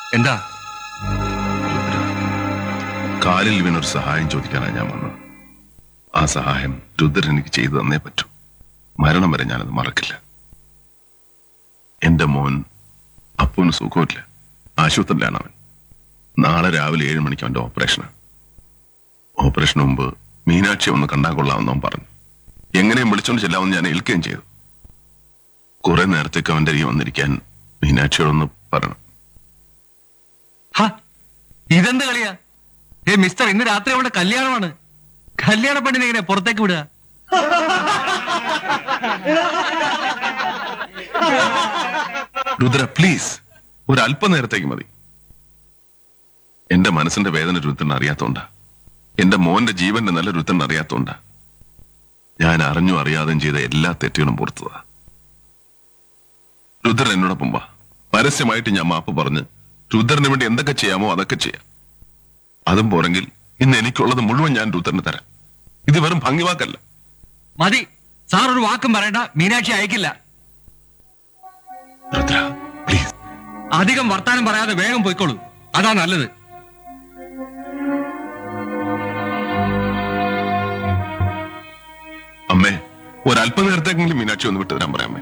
എന്താ കാലിൽ വീണൊരു സഹായം ചോദിക്കാനാണ് ഞാൻ വന്നത് ആ സഹായം രുദ്രൻ എനിക്ക് ചെയ്തു തന്നേ പറ്റൂ മരണം വരെ ഞാനത് മറക്കില്ല എന്റെ മോൻ അപ്പൂന് സുഖമില്ല ആശുപത്രിയിലാണ് അവൻ നാളെ രാവിലെ ഏഴ് മണിക്ക് അവന്റെ ഓപ്പറേഷന് ഓപ്പറേഷന് മുമ്പ് മീനാക്ഷി ഒന്ന് കണ്ടാൽ കൊള്ളാമെന്ന് അവൻ പറഞ്ഞു എങ്ങനെയും വിളിച്ചോണ്ട് ചെല്ലാമെന്ന് ഞാൻ ഏൽക്കുകയും ചെയ്തു കുറെ നേരത്തേക്ക് അവന്റെ അരികെ വന്നിരിക്കാൻ മീനാക്ഷിയോടൊന്ന് പറയണം ഹ, ഇതെന്ത് കളിയാ ഏ മിസ്റ്റർ ഇന്ന് രാത്രി അവിടെ കല്യാണമാണ് കല്യാണ പെണ്ണിനെ എങ്ങനെ പുറത്തേക്ക് വിടുക രുദ്ര പ്ലീസ് ഒരു അല്പനേരത്തേക്ക് മതി എന്റെ മനസ്സിന്റെ വേദന രുദ്രൻ അറിയാത്തോണ്ടാ എന്റെ മോന്റെ ജീവന്റെ നല്ല രുദ്രൻ അറിയാത്തോണ്ടാ ഞാൻ അറിഞ്ഞു അറിയാതെയും ചെയ്ത എല്ലാ തെറ്റുകളും പുറത്തതാ രുദ്രൻ എന്നോടൊപ്പം വാ പരസ്യമായിട്ട് ഞാൻ മാപ്പ് പറഞ്ഞ് രുദ്രന് വേണ്ടി എന്തൊക്കെ ചെയ്യാമോ അതൊക്കെ ചെയ്യാം അതും പോരെങ്കിൽ ഇന്ന് എനിക്കുള്ളത് മുഴുവൻ ഞാൻ രുദ്രന് തരാം ഇത് വെറും ഭംഗിവാക്കല്ല മതി സാർ ഒരു വാക്കും പറയണ്ട മീനാക്ഷി അയക്കില്ല രുദ്ര പ്ലീസ് അധികം വർത്താനം പറയാതെ വേഗം പോയിക്കോളൂ അതാ നല്ലത് അമ്മേ ഒരല്പനേരത്തേക്കെങ്കിലും മീനാക്ഷി ഒന്ന് വിട്ടു തരാൻ പറയാമേ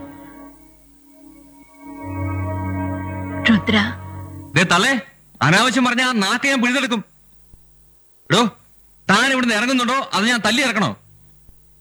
രുദ്ര ദേ തള്ളേ അനാവശ്യം പറഞ്ഞ ആ നാക്ക് ഞാൻ പിഴുതെടുക്കും എടോ താൻ ഇവിടുന്ന് ഇറങ്ങുന്നുണ്ടോ അത് ഞാൻ തല്ലി ഇറക്കണോ